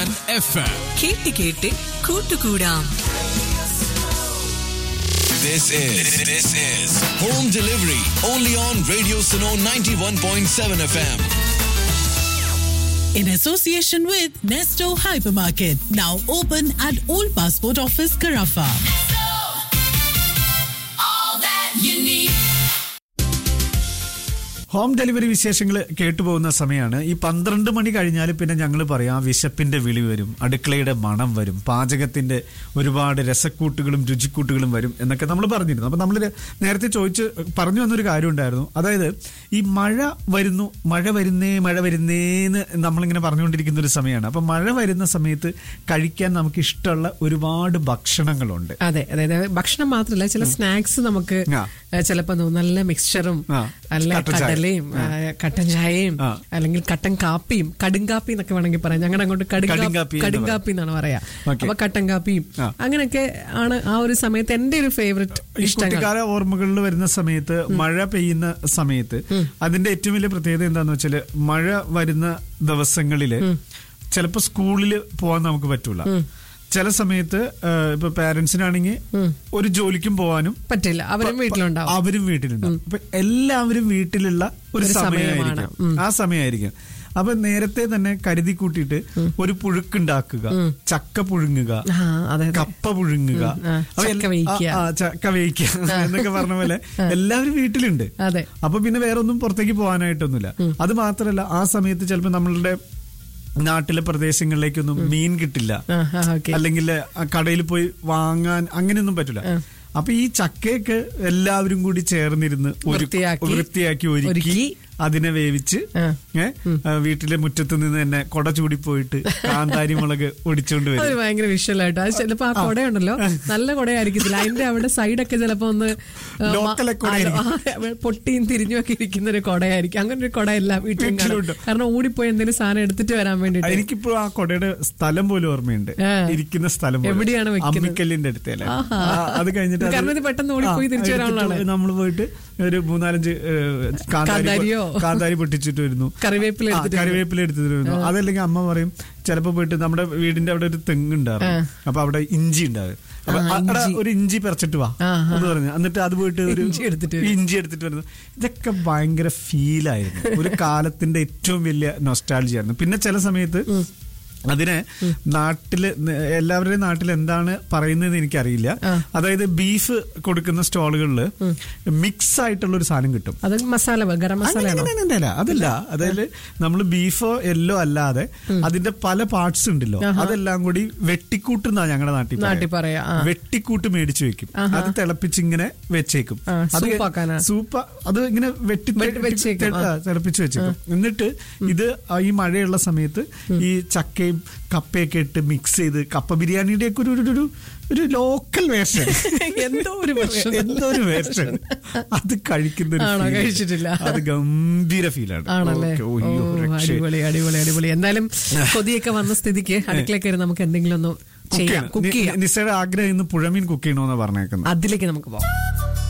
Seven F M കേട്ട് കേട്ട് കൂട്ടുകൂടാം This is this is home delivery only on Radio Suno 91.7 FM. in association with Nesto Hypermarket, now open at Old Passport Office, Carafa. Home delivery വിശേഷങ്ങൾ കേട്ടുപോകുന്ന സമയമാണ് ഈ പന്ത്രണ്ട് മണി കഴിഞ്ഞാൽ പിന്നെ ഞങ്ങൾ പറയാം ആ വിശപ്പിന്റെ വിളി വരും അടുക്കളയുടെ മണം വരും പാചകത്തിന്റെ ഒരുപാട് രസക്കൂട്ടുകളും രുചിക്കൂട്ടുകളും വരും എന്നൊക്കെ നമ്മൾ പറഞ്ഞിരുന്നു അപ്പൊ നമ്മൾ നേരത്തെ ചോദിച്ച് പറഞ്ഞു വന്നൊരു കാര്യം ഉണ്ടായിരുന്നു അതായത് ഈ മഴ വരുന്നു മഴ വരുന്നേ മഴ വരുന്നേന്ന് നമ്മളിങ്ങനെ പറഞ്ഞുകൊണ്ടിരിക്കുന്ന ഒരു സമയമാണ് അപ്പൊ മഴ വരുന്ന സമയത്ത് കഴിക്കാൻ നമുക്ക് ഇഷ്ടമുള്ള ഒരുപാട് ഭക്ഷണങ്ങളുണ്ട് അതെ അതായത് ഭക്ഷണം മാത്രമല്ല ചില സ്നാക്സ് നമുക്ക് ആ. ഏഹ്, ചിലപ്പോ തോന്നും നല്ല മിക്സ്ചറും ആ. നല്ല കട്ടൻ ചായ. കടലയും ആ, കട്ടൻ ചായയും ആ. അല്ലെങ്കിൽ കട്ടൻ കാപ്പിയും കടും കാപ്പി എന്നൊക്കെ വേണമെങ്കിൽ പറയാം ഞങ്ങളുടെ അങ്ങോട്ട് കടും കടും കാപ്പി കാപ്പി എന്ന് കടും പറയും. കാപ്പി എന്നാണ് പറയാ Okay. അപ്പൊ കട്ടൻ കാപ്പിയും ആ. അങ്ങനെയൊക്കെ ആണ് ആ ഒരു സമയത്ത് എന്റെ ഒരു ഫേവററ്റ് ഈ ഇഷ്ടങ്ങൾ കുട്ടിക്കാല ഓർമ്മകളിൽ വരുന്ന സമയത്ത് മഴ പെയ്യുന്ന സമയത്ത് അതിന്റെ ഏറ്റവും വലിയ പ്രത്യേകത എന്താന്ന് വെച്ചാല് മഴ വരുന്ന ദിവസങ്ങളില് ചിലപ്പോ സ്കൂളിൽ പോകാൻ നമുക്ക് പറ്റൂല ചില സമയത്ത് ആ, ഇപ്പൊ പാരന്റ്സിനാണെങ്കിൽ ഒരു ജോലിക്കും പോവാനും പറ്റില്ല അവരും വീട്ടിലുണ്ടാവും അവരും വീട്ടിലുണ്ടാവും അപ്പൊ എല്ലാവരും വീട്ടിലുള്ള ഒരു ഒരു സമയമായിരിക്കും സമയമാണ്. ആ സമയമായിരിക്കും അപ്പൊ നേരത്തെ തന്നെ കരുതി കൂട്ടിയിട്ട് ഒരു പുഴുക്കുണ്ടാക്കുക ചക്ക പുഴുങ്ങുക ആ, അതെ, അതെ. കപ്പ പുഴുങ്ങുക ഉം, ആ, അപ്പൊ ചക്ക എൽ- വേവിക്കുക. ആ, ആ, ചക്ക വേവിക്കുക എന്നൊക്കെ പറഞ്ഞ പോലെ എല്ലാവരും വീട്ടിലുണ്ട് അതെ. അപ്പൊ പിന്നെ വേറെ ഒന്നും പുറത്തേക്ക് പോകാനായിട്ടൊന്നുമില്ല അത് മാത്രമല്ല ആ സമയത്ത് ചിലപ്പോൾ നമ്മളുടെ നാട്ടിലെ പ്രദേശങ്ങളിലേക്കൊന്നും മീൻ കിട്ടില്ല ആ, ആ, okay. അല്ലെങ്കിൽ കടയിൽ പോയി വാങ്ങാൻ അങ്ങനെയൊന്നും പറ്റില്ല അപ്പൊ ഈ ചക്കയൊക്കെ എല്ലാവരും കൂടി ചേർന്നിരുന്ന് ഒരു വൃത്തിയാക്കി, വൃത്തിയാക്കി ഒരുക്കി ഒരുക്കി, അതിനെ വേവിച്ച് ആ. ഏ, ആ, വീട്ടിലെ മുറ്റത്ത് നിന്ന് തന്നെ കൊട ചൂടി പോയിട്ട് കാന്താരി മുളക് ഒടിച്ചോണ്ട് അത് വരും ഭയങ്കര വിഷ്വലായിട്ട് അത് ചിലപ്പോ ആ കൊടയുണ്ടല്ലോ നല്ല കൊടയായിരിക്കത്തില്ല അതിന്റെ അവിടെ സൈഡൊക്കെ ചിലപ്പോ ഒന്ന് ആ, Local മ- കൊടയായിരിക്കും. ആ, പൊട്ടിയും തിരിഞ്ഞും ഒക്കെ ഇരിക്കുന്ന ഒരു കൊടയായിരിക്കും അങ്ങനെ ഒരു കൊട എല്ലാ വീട്ടിലും കാണും. വീട്ടിലുണ്ട്. കാരണം ഓടിപ്പോയി എന്തെങ്കിലും സാധനം എടുത്തിട്ട് വരാൻ വേണ്ടിട്ട് എനിക്കിപ്പോ ആ കൊടയുടെ സ്ഥലം പോലും ഓർമ്മയുണ്ട് ആ. ഇരിക്കുന്ന സ്ഥലം പോലും. എവിടെയാണ് വെക്കുന്നത്? അമ്മിക്കല്ലിന്റെ അടുത്തല്ലേ ആഹാ. ആ, അത് കഴിഞ്ഞിട്ട് അത് കാരണം ഇത് പെട്ടെന്ന് ഓടിപ്പോയി ആ, തിരിച്ചു വരാനുള്ളതാണ്. എടുത്തിട്ട് നമ്മള് പോയിട്ട് ഒരു മൂന്നാലഞ്ച് ഏ, കാന്താരി കാന്താരിയോ? കാന്താരി പൊട്ടിച്ചിട്ട് വരുന്നു കറിവേപ്പില ആ, എടുത്തിട്ട് കറിവേപ്പില എടുത്തിട്ട് വരുന്നു അതല്ലെങ്കിൽ അമ്മ പറയും ചിലപ്പോ പോയിട്ട് നമ്മുടെ വീടിന്റെ അവിടെ ഒരു തെങ്ങ് ഉണ്ടായിരുന്നു അപ്പൊ അവിടെ ഇഞ്ചി ഉണ്ടാവും അപ്പൊ ആ, അടാ, ഇഞ്ചി. ഒരു ഇഞ്ചി പറിച്ചിട്ട് വാ ആ, ആ. എന്ന് പറഞ്ഞു എന്നിട്ട് അത് പോയിട്ട് ഒരു ഇഞ്ചി എടുത്തിട്ട് വരും. ഇഞ്ചി എടുത്തിട്ട് വരുന്നു ഇതൊക്കെ ഭയങ്കര ഫീലായിരുന്നു ഒരു കാലത്തിന്റെ ഏറ്റവും വലിയ നൊസ്റ്റാൾജി ആയിരുന്നു പിന്നെ ചില സമയത്ത് അതിനെ നാട്ടില് ന- എല്ലാവരുടെയും നാട്ടിൽ എന്താണ് പറയുന്നത് എനിക്കറിയില്ല അതായത് ബീഫ് കൊടുക്കുന്ന സ്റ്റോളുകളിൽ മിക്സ് ആയിട്ടുള്ള ഒരു സാധനം കിട്ടും അത് മസാല ഗരം മസാലയാണോ അങ്ങനെയല്ല അതല്ല അതായത് നമ്മൾ ബീഫോ എല്ലോ അല്ലാതെ അതിന്റെ പല പാർട്സ് ഉണ്ടല്ലോ അതെല്ലാം കൂടി വെട്ടിക്കൂട്ടുന്ന ഞങ്ങളുടെ നാട്ടിൽ പറയാ. നാട്ടിൽ പറയാ, ആ. വെട്ടിക്കൂട്ട് മേടിച്ചു വെക്കും അത് തിളപ്പിച്ച് ഇങ്ങനെ വെച്ചേക്കും ആ, അത് സൂപ്പാക്കാനാ? സൂപ്പ് അത് ഇങ്ങനെ വെട്ടി വെട്ടി- വെച്ചേക്കും, ആ, തിളപ്പിച്ച് വെച്ചേക്കും എന്നിട്ട് ഇത് ആ ഈ മഴയുള്ള സമയത്ത് ഈ ചക്കയും കപ്പയൊക്കെ ഇട്ട് മിക്സ് ചെയ്ത് കപ്പ ബിരിയാണിയുടെ ഒക്കെ ഒരു ഒരു- ഒരു ഒരു ലോക്കൽ വേർഷൻ എന്തോ ഒരു version. എന്തോ ഒരു വേർഷൻ അത് കഴിക്കുന്ന ഒരു ആണോ? feel. കഴിച്ചിട്ടില്ല. അത് ഗംഭീര ഫീലാണ് ആണല്ലേ ഓ, അടിപൊളി അടിപൊളി അടിപൊളി എന്തായാലും കൊതിയൊക്കെ വന്ന സ്ഥിതിക്ക് അടുക്കളയിൽ കയറി നമുക്ക് എന്തെങ്കിലും ഒന്ന് ചെയ്യാം കുക്ക് ചെയ്യാം നിസയുടെ ആഗ്രഹം ഇന്ന് പുഴമീൻ കുക്ക് ചെയ്യണമെന്ന് പറഞ്ഞേക്കുന്നത് അതിലേക്ക് നമുക്ക് പോകാം